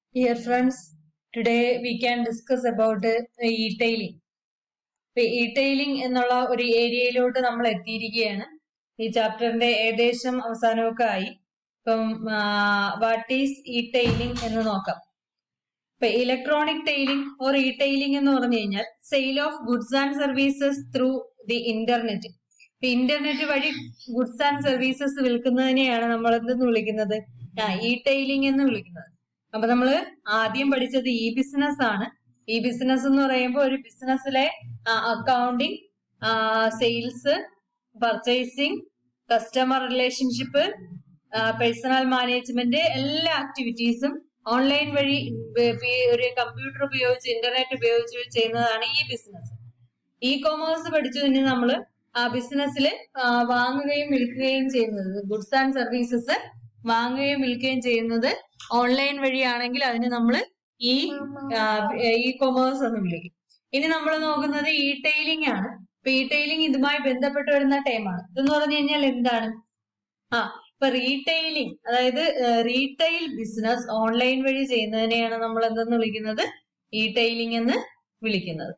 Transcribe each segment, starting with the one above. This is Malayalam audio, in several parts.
Dear friends, today we can discuss about uh, e-tailing. ഇപ്പൊ e-tailing എന്നുള്ള ഒരു ഏരിയയിലോട്ട് നമ്മൾ എത്തിയിരിക്കുകയാണ് ഈ ചാപ്റ്ററിന്റെ ഏകദേശം അവസാനമൊക്കെ ആയി ഇപ്പം വാട്ട് ഈസ് e-tailing എന്ന് നോക്കാം ഇപ്പൊ ഇലക്ട്രോണിക് ടെയിലിംഗ് ഓർ ഇ-ടൈലിംഗ് എന്ന് പറഞ്ഞു കഴിഞ്ഞാൽ sale of goods and services through the internet ഇപ്പൊ ഇന്റർനെറ്റ് വഴി ഗുഡ്സ് ആൻഡ് സർവീസസ് വിൽക്കുന്നതിനെയാണ് നമ്മൾ എന്തെന്ന് വിളിക്കുന്നത് ഇ-ടൈലിംഗ് എന്ന് വിളിക്കുന്നത് അപ്പൊ നമ്മള് ആദ്യം പഠിച്ചത് ഇ ബിസിനസ് ആണ് ഇ ബിസിനസ് എന്ന് പറയുമ്പോൾ ഒരു ബിസിനസ്സിലെ accounting sales purchasing customer relationship personal management എല്ലാ ആക്ടിവിറ്റീസും ഓൺലൈൻ വഴി ഒരു കമ്പ്യൂട്ടർ ഉപയോഗിച്ച് ഇന്റർനെറ്റ് ഉപയോഗിച്ച് ചെയ്യുന്നതാണ് ഈ ബിസിനസ് ഇ കോമേഴ്സ് പഠിച്ചു കഴിഞ്ഞാൽ നമ്മള് ആ ബിസിനസ്സിൽ വാങ്ങുകയും വിൽക്കുകയും ചെയ്യുന്നത് ഗുഡ്സ് ആൻഡ് സർവീസസ് വാങ്ങുകയും വിൽക്കുകയും ചെയ്യുന്നത് ഓൺലൈൻ വഴിയാണെങ്കിൽ അതിന് നമ്മൾ ഈ ഇ കൊമേഴ്സ് എന്ന് വിളിക്കും ഇനി നമ്മൾ നോക്കുന്നത് ഇ ടൈലിംഗ് ആണ് ഇപ്പൊ ഇ ടൈലിംഗ് ഇതുമായി ബന്ധപ്പെട്ട് വരുന്ന ടൈമാണ് ഇതെന്ന് പറഞ്ഞു കഴിഞ്ഞാൽ എന്താണ് ആ ഇപ്പൊ റീറ്റെയിലിംഗ് അതായത് റീറ്റെയിൽ ബിസിനസ് ഓൺലൈൻ വഴി ചെയ്യുന്നതിനെയാണ് നമ്മൾ എന്തെന്ന് വിളിക്കുന്നത് ഇ ടൈലിംഗ് എന്ന് വിളിക്കുന്നത്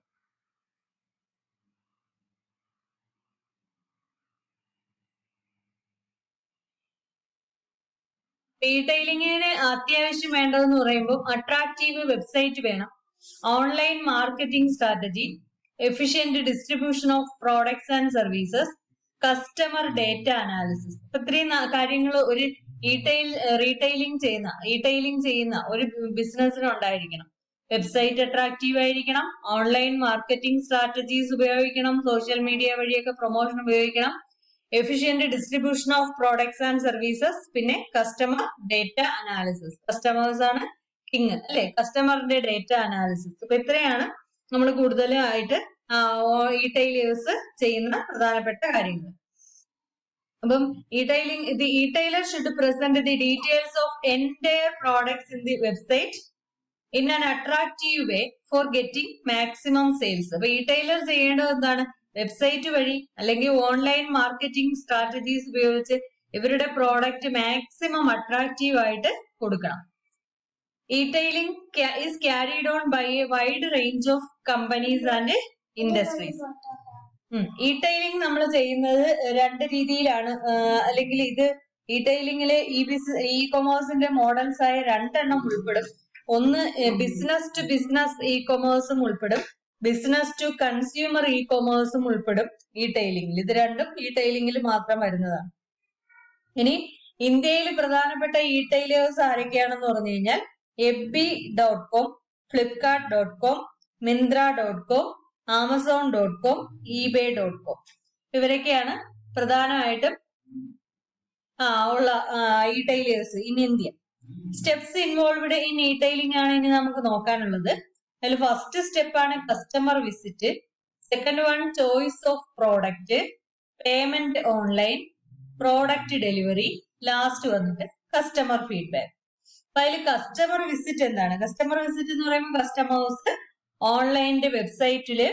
റീറ്റെയിലിംഗിന് അത്യാവശ്യം വേണ്ടതെന്ന് പറയുമ്പോൾ അട്രാക്റ്റീവ് വെബ്സൈറ്റ് വേണം online marketing strategy efficient distribution of products and services customer data analysis ഇത്രയും കാര്യങ്ങൾ ഒരു റീറ്റെയിൽ റീറ്റെയിലിംഗ് ചെയ്യുന്ന റീറ്റെയിലിംഗ് ചെയ്യുന്ന ഒരു ബിസിനസ്സിന് ഉണ്ടായിരിക്കണം വെബ്സൈറ്റ് അട്രാക്റ്റീവ് ആയിരിക്കണം ഓൺലൈൻ മാർക്കറ്റിംഗ് സ്ട്രാറ്റജീസ് ഉപയോഗിക്കണം സോഷ്യൽ മീഡിയ വഴിയൊക്കെ പ്രൊമോഷൻ ഉപയോഗിക്കണം efficient distribution of products and services പിന്നെ കസ്റ്റമർ ഡേറ്റ അനാലിസിസ് കസ്റ്റമേഴ്സ് ആണ് കിങ് അല്ലെ കസ്റ്റമറിന്റെ ഡേറ്റ അനാലിസിസ് അപ്പൊ ഇത്രയാണ് നമ്മൾ കൂടുതലായിട്ട് ഇ ടൈലേഴ്സ് ചെയ്യുന്ന പ്രധാനപ്പെട്ട കാര്യങ്ങൾ അപ്പം e tailing the e tailer should present the details of entire products in the website in an attractive way for getting maximum sales അപ്പൊ ഇ ടൈലർ ചെയ്യേണ്ടത് എന്താണ് വെബ്സൈറ്റ് വഴി അല്ലെങ്കിൽ ഓൺലൈൻ മാർക്കറ്റിംഗ് സ്ട്രാറ്റജീസ് ഉപയോഗിച്ച് ഇവരുടെ പ്രോഡക്റ്റ് മാക്സിമം അട്രാക്റ്റീവ് ആയിട്ട് കൊടുക്കണം e-tailing is carried on by a wide range of companies and industries e-tailing നമ്മൾ ചെയ്യുന്നത് രണ്ട് രീതിയിലാണ് അല്ലെങ്കിൽ ഇത് ഇ-ടൈലിംഗിലെ ഇ ബിസ് ഇ കൊമേഴ്സിന്റെ മോഡൽസ് ആയ രണ്ടെണ്ണം ഉൾപ്പെടും ഒന്ന് ബിസിനസ് ടു ബിസിനസ് ഇ കൊമേഴ്സും ഉൾപ്പെടും ബിസിനസ് ടു കൺസ്യൂമർ ഇ കൊമേഴ്സും ഉൾപ്പെടും ഇ ടൈലിംഗിൽ ഇത് രണ്ടും ഇ ടൈലിംഗിൽ മാത്രം വരുന്നതാണ് ഇനി ഇന്ത്യയിൽ പ്രധാനപ്പെട്ട ഇ ടൈലേഴ്സ് ആരൊക്കെയാണെന്ന് പറഞ്ഞു കഴിഞ്ഞാൽ AB dot com Flipkart dot com Myntra dot com Amazon dot com eBay dot com ഇവരൊക്കെയാണ് പ്രധാനമായിട്ടും ആ ഉള്ള e tailers in India steps involved in e tailing ആണ് ഇനി നമുക്ക് നോക്കാനുള്ളത് അതിൽ ഫസ്റ്റ് സ്റ്റെപ്പ് ആണ് customer visit second one choice of product payment online product delivery last വന്നിട്ട് കസ്റ്റമർ ഫീഡ്ബാക്ക് അപ്പൊ അതിൽ കസ്റ്റമർ വിസിറ്റ് എന്താണ് കസ്റ്റമർ വിസിറ്റ് എന്ന് പറയുമ്പോൾ കസ്റ്റമേഴ്സ് ഓൺലൈനിന്റെ വെബ്സൈറ്റില്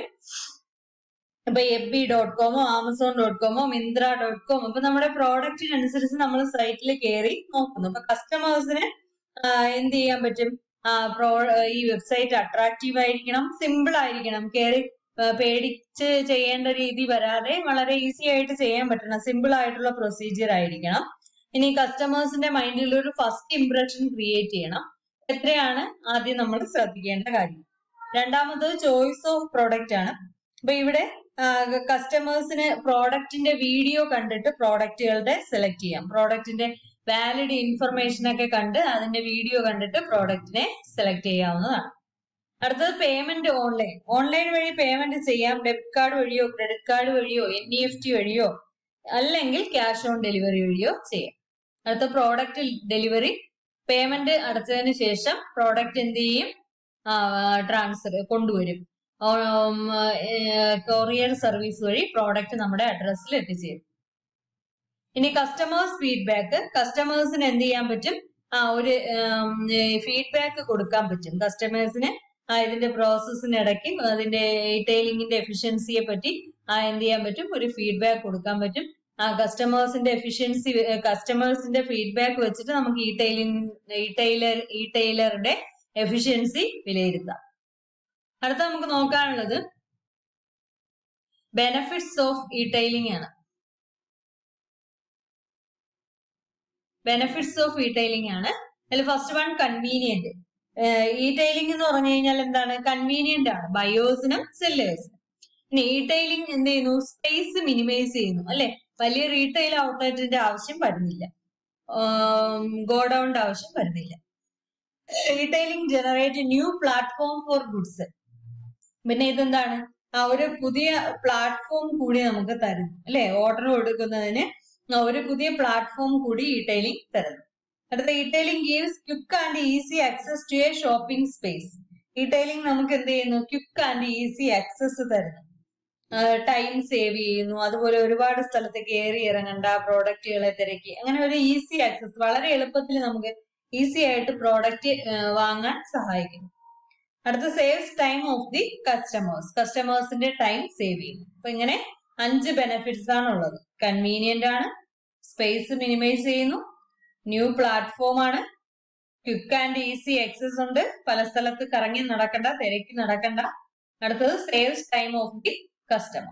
ഇപ്പൊ എഫ് ബി ഡോട്ട് കോമോ ആമസോൺ ഡോട്ട് കോമോ മിന്ത്ര ഡോട്ട് കോം അപ്പൊ നമ്മുടെ പ്രോഡക്റ്റിനനുസരിച്ച് നമ്മൾ സൈറ്റിൽ കയറി നോക്കുന്നു അപ്പൊ കസ്റ്റമേഴ്സിന് എന്ത് ചെയ്യാൻ പറ്റും പ്രോ ഈ വെബ്സൈറ്റ് അട്രാക്റ്റീവ് ആയിരിക്കണം സിമ്പിൾ ആയിരിക്കണം കയറി പേടിച്ച് ചെയ്യേണ്ട രീതി വരാതെ വളരെ ഈസി ആയിട്ട് ചെയ്യാൻ പറ്റണം സിമ്പിൾ ആയിട്ടുള്ള പ്രൊസീജിയർ ആയിരിക്കണം ഇനി കസ്റ്റമേഴ്സിന്റെ മൈൻഡിൽ ഒരു ഫസ്റ്റ് ഇംപ്രഷൻ ക്രിയേറ്റ് ചെയ്യണം എത്രയാണ് ആദ്യം നമ്മൾ ശ്രദ്ധിക്കേണ്ട കാര്യം രണ്ടാമത് ചോയ്സ് ഓഫ് പ്രോഡക്റ്റ് ആണ് അപ്പൊ ഇവിടെ കസ്റ്റമേഴ്സിന് പ്രോഡക്റ്റിന്റെ വീഡിയോ കണ്ടിട്ട് പ്രോഡക്റ്റുകളുടെ സെലക്ട് ചെയ്യാം പ്രോഡക്റ്റിന്റെ വാലിഡ് ഇൻഫർമേഷൻ ഒക്കെ കണ്ട് അതിന്റെ വീഡിയോ കണ്ടിട്ട് പ്രോഡക്റ്റിനെ സെലക്ട് ചെയ്യാവുന്നതാണ് അടുത്തത് പേയ്മെന്റ് ഓൺലൈൻ ഓൺലൈൻ വഴി പേയ്മെന്റ് ചെയ്യാം ഡെബിറ്റ് കാർഡ് വഴിയോ ക്രെഡിറ്റ് കാർഡ് വഴിയോ എൻ ഇ എഫ് ടി വഴിയോ അല്ലെങ്കിൽ ക്യാഷ് ഓൺ ഡെലിവറി വഴിയോ ചെയ്യാം അടുത്ത പ്രോഡക്റ്റ് ഡെലിവറി പേയ്മെന്റ് അടച്ചതിന് ശേഷം പ്രോഡക്റ്റ് എന്ത് ചെയ്യും ട്രാൻസ്ഫർ കൊണ്ടുവരും കൊറിയർ സർവീസ് വഴി പ്രോഡക്റ്റ് നമ്മുടെ അഡ്രസ്സിൽ എത്തിച്ചേരും ഇനി കസ്റ്റമേഴ്സ് ഫീഡ്ബാക്ക് കസ്റ്റമേഴ്സിന് എന്ത് ചെയ്യാൻ പറ്റും ആ ഒരു ഫീഡ്ബാക്ക് കൊടുക്കാൻ പറ്റും കസ്റ്റമേഴ്സിന് ആ ഇതിന്റെ പ്രോസസ്സിനിടയ്ക്ക് അതിന്റെ റീറ്റെയിലിംഗിന്റെ എഫിഷ്യൻസിയെ പറ്റി ആ എന്ത് ചെയ്യാൻ പറ്റും ഒരു ഫീഡ്ബാക്ക് കൊടുക്കാൻ പറ്റും ആ കസ്റ്റമേഴ്സിന്റെ എഫിഷ്യൻസി കസ്റ്റമേഴ്സിന്റെ ഫീഡ്ബാക്ക് വെച്ചിട്ട് നമുക്ക് ഈ ടൈലിംഗ് ഈ ടൈലർ ഈ ടൈലറുടെ എഫിഷ്യൻസി വിലയിരുത്താം അടുത്ത നമുക്ക് നോക്കാനുള്ളത് ബെനഫിറ്റ്സ് ഓഫ് ഇ ടൈലിംഗ് ആണ് ബെനഫിറ്റ്സ് ഓഫ് ഇ ടൈലിംഗ് ആണ് അതിൽ first one convenient e tailing എന്ന് പറഞ്ഞു കഴിഞ്ഞാൽ എന്താണ് കൺവീനിയന്റ് ആണ് ബയോസിനും സെല്ലേഴ്സിനും പിന്നെ ഇ ടൈലിംഗ് എന്ത് ചെയ്യുന്നു സ്പേസ് മിനിമൈസ് ചെയ്യുന്നു അല്ലെ വലിയ റീറ്റെയിൽ ഔട്ട്ലെറ്റിന്റെ ആവശ്യം വരുന്നില്ല ഗോഡൌണിന്റെ ആവശ്യം വരുന്നില്ല retailing generate new platform for goods പിന്നെ ഇതെന്താണ് ആ ഒരു പുതിയ പ്ലാറ്റ്ഫോം കൂടി നമുക്ക് തരുന്നു അല്ലെ ഓർഡർ കൊടുക്കുന്നതിന് ഒരു പുതിയ പ്ലാറ്റ്ഫോം കൂടി ഇറ്റൈലിംഗ് തരുന്നു അടുത്ത e-tailing gives quick and easy access to a shopping space e-tailing നമുക്ക് എന്ത് ചെയ്യുന്നു ക്വിക്ക് ആൻഡ് ഈസി ആക്സസ് തരുന്നു ടൈം സേവ് ചെയ്യുന്നു അതുപോലെ ഒരുപാട് സ്ഥലത്ത് കയറി ഇറങ്ങണ്ട പ്രോഡക്റ്റുകളെ തിരക്കി അങ്ങനെ ഒരു ഈസി ആക്സസ് വളരെ എളുപ്പത്തിൽ നമുക്ക് ഈസി ആയിട്ട് പ്രോഡക്റ്റ് വാങ്ങാൻ സഹായിക്കുന്നു അടുത്ത saves time of the customers കസ്റ്റമേഴ്സിന്റെ ടൈം സേവ് ചെയ്യുന്നു അപ്പൊ ഇങ്ങനെ അഞ്ച് ബെനിഫിറ്റ്സ് ആണ് ഉള്ളത് കൺവീനിയന്റ് ആണ് സ്പേസ് മിനിമൈസ് ചെയ്യുന്നു ന്യൂ പ്ലാറ്റ്ഫോം ആണ് ക്വിക്ക് ആൻഡ് ഈസി ആക്സസ് ഉണ്ട് പല സ്ഥലത്ത് കറങ്ങി നടക്കണ്ട തിരക്കി നടക്കണ്ട അടുത്തത് saves time of the customer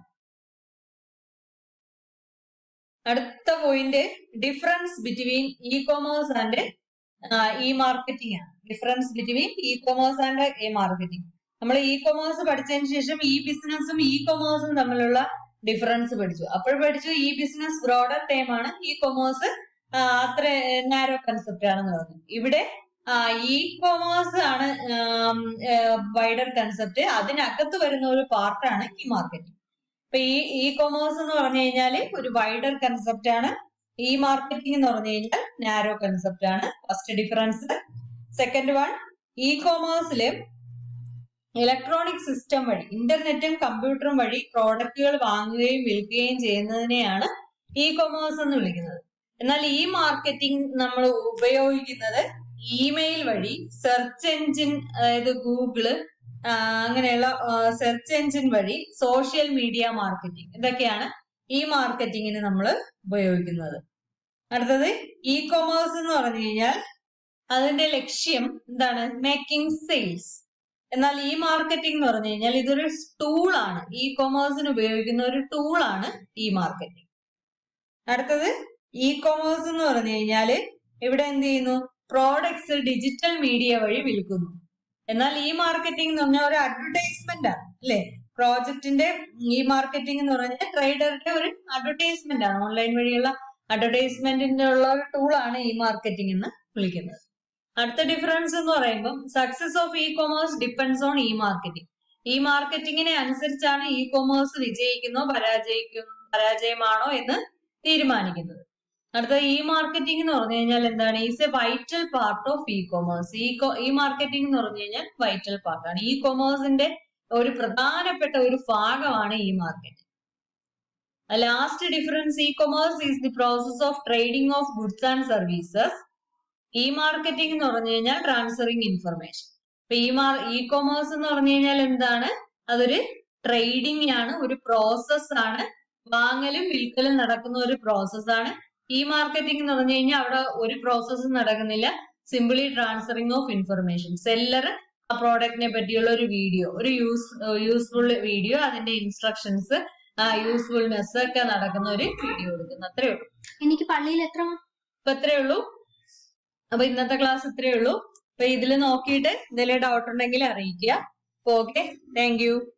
അടുത്ത point difference between e commerce and e marketing ആണ് difference between e commerce and e marketing നമ്മൾ ഇ കൊമേഴ്സ് പഠിച്ചതിന് ശേഷം ഇ ബിസിനസ്സും ഇ കൊമേഴ്സും തമ്മിലുള്ള ഡിഫറൻസ് പഠിച്ചു അപ്പോൾ പഠിച്ചു ഇ ബിസിനസ് ബ്രോഡർ ടൈം ആണ് ഇ കൊമേഴ്സ് അത്ര നാരോ കൺസെപ്റ്റ് ആണെന്ന് പറഞ്ഞു ഇവിടെ ഇ കൊമേഴ്സ് ആണ് വൈഡർ കൺസെപ്റ്റ് അതിനകത്ത് വരുന്ന ഒരു പാർട്ടാണ് ഇ മാർക്കറ്റിംഗ് ഇപ്പൊ ഈ ഇ കൊമേഴ്സ് എന്ന് പറഞ്ഞു കഴിഞ്ഞാല് ഒരു വൈഡർ കൺസെപ്റ്റ് ആണ് ഇ മാർക്കറ്റിംഗ് എന്ന് പറഞ്ഞു കഴിഞ്ഞാൽ നാരോ കൺസെപ്റ്റ് ആണ് first difference second one e കോമേഴ്സില് ഇലക്ട്രോണിക് സിസ്റ്റം വഴി ഇന്റർനെറ്റും കമ്പ്യൂട്ടറും വഴി പ്രോഡക്റ്റുകൾ വാങ്ങുകയും വിൽക്കുകയും ചെയ്യുന്നതിനെയാണ് ഇ കൊമേഴ്സ് എന്ന് വിളിക്കുന്നത് എന്നാൽ ഈ മാർക്കറ്റിംഗ് നമ്മൾ ഉപയോഗിക്കുന്നത് ഇമെയിൽ വഴി സെർച്ച് എഞ്ചിൻ അതായത് ഗൂഗിള് അങ്ങനെയുള്ള സെർച്ച് എഞ്ചിൻ വഴി സോഷ്യൽ മീഡിയ മാർക്കറ്റിംഗ് ഇതൊക്കെയാണ് ഈ മാർക്കറ്റിങ്ങിന് നമ്മൾ ഉപയോഗിക്കുന്നത് അടുത്തത് ഇ കൊമേഴ്സ് എന്ന് പറഞ്ഞു കഴിഞ്ഞാൽ അതിന്റെ ലക്ഷ്യം എന്താണ് മേക്കിംഗ് സെയിൽസ് എന്നാൽ ഈ മാർക്കറ്റിംഗ് എന്ന് പറഞ്ഞു കഴിഞ്ഞാൽ ഇതൊരു ടൂൾ ആണ് ഇ കൊമേഴ്സിന് ഉപയോഗിക്കുന്ന ഒരു ടൂൾ ആണ് ഈ മാർക്കറ്റിംഗ് അടുത്തത് ഇ കൊമേഴ്സ് എന്ന് പറഞ്ഞു കഴിഞ്ഞാല് ഇവിടെ എന്ത് ചെയ്യുന്നു പ്രോഡക്ട്സ് ഡിജിറ്റൽ മീഡിയ വഴി വിൽക്കുന്നു എന്നാൽ ഈ മാർക്കറ്റിംഗ് എന്ന് പറഞ്ഞാൽ ഒരു അഡ്വർടൈസ്മെന്റ് ആണ് അല്ലെ പ്രോജക്റ്റിന്റെ ഈ മാർക്കറ്റിംഗ് എന്ന് പറഞ്ഞാൽ ട്രേഡറുടെ ഒരു അഡ്വർടൈസ്മെന്റ് ആണ് ഓൺലൈൻ വഴിയുള്ള അഡ്വർടൈസ്മെന്റിന്റെ ഉള്ള ഒരു ടൂളാണ് ഈ മാർക്കറ്റിംഗ് എന്ന് വിളിക്കുന്നത് അടുത്ത ഡിഫറൻസ് എന്ന് പറയുമ്പോൾ success of e commerce depends on e marketing ഈ മാർക്കറ്റിംഗിനെ അനുസരിച്ചാണ് ഇ കൊമേഴ്സ് വിജയിക്കുന്നോ പരാജയിക്കും പരാജയമാണോ എന്ന് തീരുമാനിക്കുന്നത് അടുത്ത ഇ മാർക്കറ്റിംഗ് എന്ന് പറഞ്ഞു കഴിഞ്ഞാൽ എന്താണ് is a vital part of e commerce ഈ ഇ മാർക്കറ്റിംഗ് എന്ന് പറഞ്ഞു കഴിഞ്ഞാൽ വൈറ്റൽ പാർട്ടാണ് ഇ കൊമേഴ്സിന്റെ ഒരു പ്രധാനപ്പെട്ട ഒരു ഭാഗമാണ് e marketing last difference e commerce is the process of trading of goods and services e marketing എന്ന് പറഞ്ഞു കഴിഞ്ഞാൽ ട്രാൻസ്ഫറിങ് ഇൻഫർമേഷൻ ഇപ്പൊ ഈ മാർ ഇ കൊമേഴ്സ് എന്ന് പറഞ്ഞു കഴിഞ്ഞാൽ എന്താണ് അതൊരു ട്രേഡിംഗ് ആണ് ഒരു പ്രോസസ് ആണ് വാങ്ങലും വിൽക്കലും നടക്കുന്ന ഒരു പ്രോസസ് ആണ് ഇ മാർക്കറ്റിംഗ് എന്ന് പറഞ്ഞു കഴിഞ്ഞാൽ അവിടെ ഒരു പ്രോസസ്സും നടക്കുന്നില്ല simply transferring of information seller ആ പ്രോഡക്റ്റിനെ പറ്റിയുള്ള ഒരു വീഡിയോ ഒരു യൂസ് യൂസ്ഫുൾ വീഡിയോ അതിന്റെ ഇൻസ്ട്രക്ഷൻസ് യൂസ്ഫുൾനെസ് ഒക്കെ നടക്കുന്ന ഒരു വീഡിയോ കൊടുക്കുന്നു അത്രേ ഉള്ളൂ എനിക്ക് പള്ളിയിൽ എത്ര അപ്പൊ അത്രേ ഉള്ളൂ അപ്പൊ ഇന്നത്തെ ക്ലാസ് ഇത്രേ ഉള്ളൂ അപ്പൊ ഇതിൽ നോക്കിയിട്ട് എന്തെങ്കിലും ഡൗട്ട് ഉണ്ടെങ്കിൽ അറിയിക്കുക ഓക്കെ താങ്ക് യു